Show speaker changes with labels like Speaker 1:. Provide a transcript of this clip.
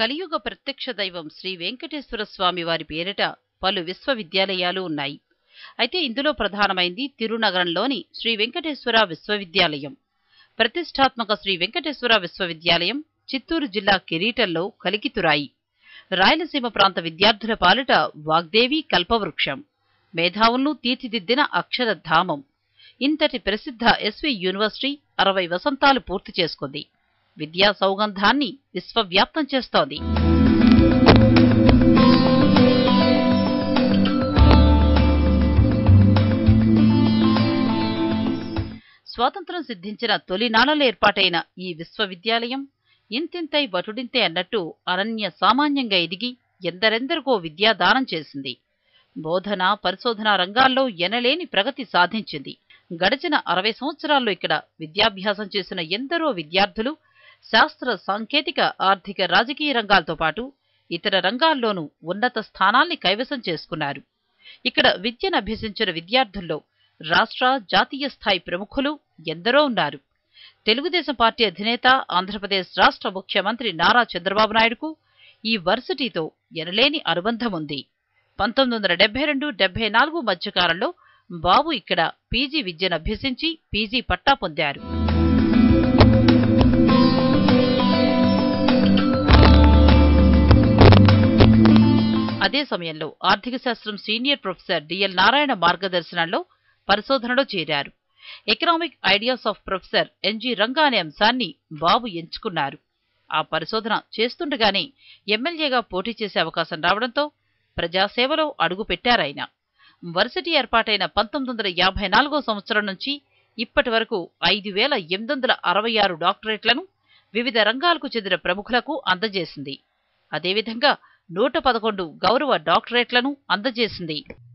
Speaker 1: కలియుగ ప్రత్యక్ష దైవం శ్రీ వెంకటేశ్వర స్వామి వారి పేరిట పలు విశ్వవిద్యాలయాలు ఉన్నాయి అయితే ఇందులో ప్రధానమైంది తిరునగరంలోని శ్రీ వెంకటేశ్వర విశ్వవిద్యాలయం ప్రతిష్టాత్మక శ్రీ వెంకటేశ్వర విశ్వవిద్యాలయం చిత్తూరు జిల్లా కిరీటంలో కలికితురాయి రాయలసీమ ప్రాంత విద్యార్థుల పాలిట వాగ్దేవి కల్పవృక్షం మేధావులను తీర్చిదిద్దిన అక్షరధామం ఇంతటి ప్రసిద్ధ ఎస్వి యూనివర్సిటీ అరవై వసంతాలు పూర్తి చేసుకుంది విద్యా సౌగంధాన్ని విశ్వవ్యాప్తం చేస్తోంది స్వాతంత్రం సిద్ధించిన తొలినాళ్లలో ఏర్పాటైన ఈ విశ్వవిద్యాలయం ఇంతింతై బటుడింతే అన్నట్టు అనన్య సామాన్యంగా ఎదిగి ఎందరెందరికో విద్యాదానం చేసింది బోధన పరిశోధన రంగాల్లో ఎనలేని ప్రగతి సాధించింది గడిచిన అరవై సంవత్సరాల్లో ఇక్కడ విద్యాభ్యాసం చేసిన ఎందరో విద్యార్థులు శాస్త్ర సాంకేతిక ఆర్థిక రాజకీయ రంగాలతో పాటు ఇతర రంగాల్లోనూ ఉన్నత స్థానాల్ని కైవసం చేసుకున్నారు ఇక్కడ విద్యను అభ్యసించిన విద్యార్థుల్లో రాష్ట్ర జాతీయ స్థాయి ప్రముఖులు ఎందరో ఉన్నారు తెలుగుదేశం పార్టీ అధినేత ఆంధ్రప్రదేశ్ రాష్ట్ర ముఖ్యమంత్రి నారా చంద్రబాబు నాయుడుకు ఈ వర్సిటీతో ఎనలేని అనుబంధం ఉంది పంతొమ్మిది వందల డెబ్బై రెండు డెబ్బై నాలుగు మధ్యకాలంలో బాబు ఇక్కడ పీజీ విద్యను అభ్యసించి పీజీ పట్టా పొందారు అదే సమయంలో ఆర్థిక శాస్త్రం సీనియర్ ప్రొఫెసర్ డిఎల్ నారాయణ మార్గదర్శనంలో పరిశోధనలో చేరారు economic ideas of professor NG Ranga అనే అంశాన్ని బాబు ఎంచుకున్నారు ఆ పరిశోధన చేస్తుండగానే ఎమ్మెల్యేగా పోటీ చేసే అవకాశం రావడంతో ప్రజాసేవలో అడుగుపెట్టారాయన వర్సిటీ ఏర్పాటైన పంతొమ్మిది వందల యాభై నాలుగో సంవత్సరం నుంచి ఇప్పటి వరకు ఐదు వేల ఎనిమిది వందల అరవై ఆరు డాక్టరేట్లను వివిధ రంగాలకు చెందిన ప్రముఖులకు అందజేసింది అదేవిధంగా నూట పదకొండు గౌరవ డాక్టరేట్లను అందజేసింది